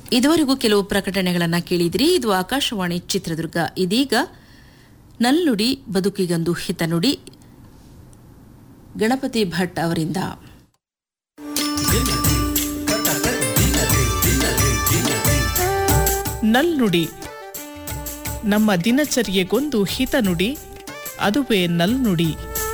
ಇದುವರೆಗೂ ಕೆಲವು ಪ್ರಕಟಣೆಗಳನ್ನು ಕೇಳಿದಿರಿ ಇದು ಆಕಾಶವಾಣಿ ಚಿತ್ರದುರ್ಗ ಇದೀಗ ನಲ್ನುಡಿ ಬದುಕಿಗಂದು ಹಿತನುಡಿ ಗಣಪತಿ ಭಟ್ ಅವರಿಂದ ನಲ್ನುಡಿ ನಮ್ಮ ದಿನಚರ್ಯೆಗೊಂದು ಹಿತನುಡಿ ಅದುವೇ ನಲ್ನುಡಿ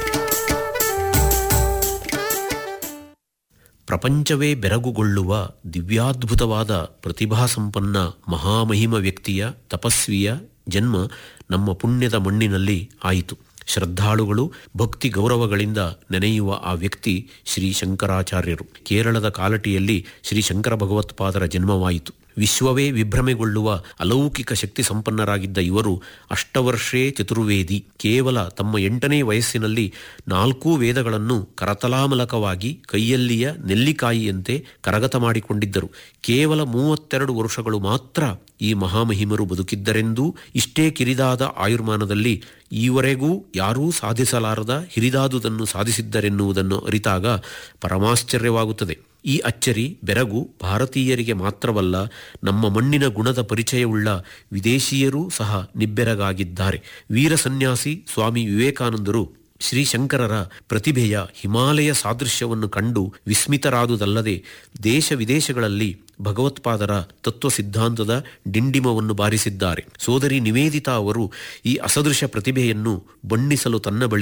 ಪ್ರಪಂಚವೇ ಬೆರಗುಗೊಳ್ಳುವ ದಿವ್ಯಾದ್ಭುತವಾದ ಪ್ರತಿಭಾಸಂಪನ್ನ ಮಹಾಮಹಿಮ ವ್ಯಕ್ತಿಯ ತಪಸ್ವಿಯ ಜನ್ಮ ನಮ್ಮ ಪುಣ್ಯದ ಮಣ್ಣಿನಲ್ಲಿ ಆಯಿತು ಶ್ರದ್ಧಾಳುಗಳು ಭಕ್ತಿ ಗೌರವಗಳಿಂದ ನೆನೆಯುವ ಆ ವ್ಯಕ್ತಿ ಶ್ರೀ ಶಂಕರಾಚಾರ್ಯರು ಕೇರಳದ ಕಾಲಟಿಯಲ್ಲಿ ಶ್ರೀ ಶಂಕರ ಭಗವತ್ಪಾದರ ಜನ್ಮವಾಯಿತು ವಿಶ್ವವೇ ವಿಭ್ರಮೆಗೊಳ್ಳುವ ಅಲೌಕಿಕ ಶಕ್ತಿ ಸಂಪನ್ನರಾಗಿದ್ದ ಇವರು ಅಷ್ಟವರ್ಷೇ ಚತುರ್ವೇದಿ ಕೇವಲ ತಮ್ಮ ಎಂಟನೇ ವಯಸ್ಸಿನಲ್ಲಿ ನಾಲ್ಕೂ ವೇದಗಳನ್ನು ಕರತಲಾಮಲಕವಾಗಿ ಕೈಯಲ್ಲಿಯ ನೆಲ್ಲಿಕಾಯಿಯಂತೆ ಕರಗತ ಮಾಡಿಕೊಂಡಿದ್ದರು ಕೇವಲ ಮೂವತ್ತೆರಡು ವರ್ಷಗಳು ಮಾತ್ರ ಈ ಮಹಾಮಹಿಮರು ಬದುಕಿದ್ದರೆಂದೂ ಇಷ್ಟೇ ಕಿರಿದಾದ ಆಯುರ್ಮಾನದಲ್ಲಿ ಈವರೆಗೂ ಯಾರೂ ಸಾಧಿಸಲಾರದ ಹಿರಿದಾದುದನ್ನು ಸಾಧಿಸಿದ್ದರೆನ್ನುವುದನ್ನು ಅರಿತಾಗ ಪರಮಾಶ್ಚರ್ಯವಾಗುತ್ತದೆ ಈ ಅಚ್ಚರಿ ಬೆರಗು ಭಾರತೀಯರಿಗೆ ಮಾತ್ರವಲ್ಲ ನಮ್ಮ ಮಣ್ಣಿನ ಗುಣದ ಪರಿಚಯವುಳ್ಳ ವಿದೇಶೀಯರೂ ಸಹ ನಿಬ್ಬೆರಗಾಗಿದ್ದಾರೆ ವೀರ ಸನ್ಯಾಸಿ ಸ್ವಾಮಿ ವಿವೇಕಾನಂದರು ಶ್ರೀಶಂಕರರ ಪ್ರತಿಭೆಯ ಹಿಮಾಲಯ ಸಾದೃಶ್ಯವನ್ನು ಕಂಡು ವಿಸ್ಮಿತರಾದುದಲ್ಲದೆ ದೇಶ ವಿದೇಶಗಳಲ್ಲಿ ಭಗವತ್ಪಾದರ ತತ್ವ ಸಿದ್ಧಾಂತದ ಡಿಂಡಿಮವನ್ನು ಬಾರಿಸಿದ್ದಾರೆ ಸೋದರಿ ನಿವೇದಿತಾ ಅವರು ಈ ಅಸದೃಶ ಪ್ರತಿಭೆಯನ್ನು ಬಣ್ಣಿಸಲು ತನ್ನ ಬಳಿ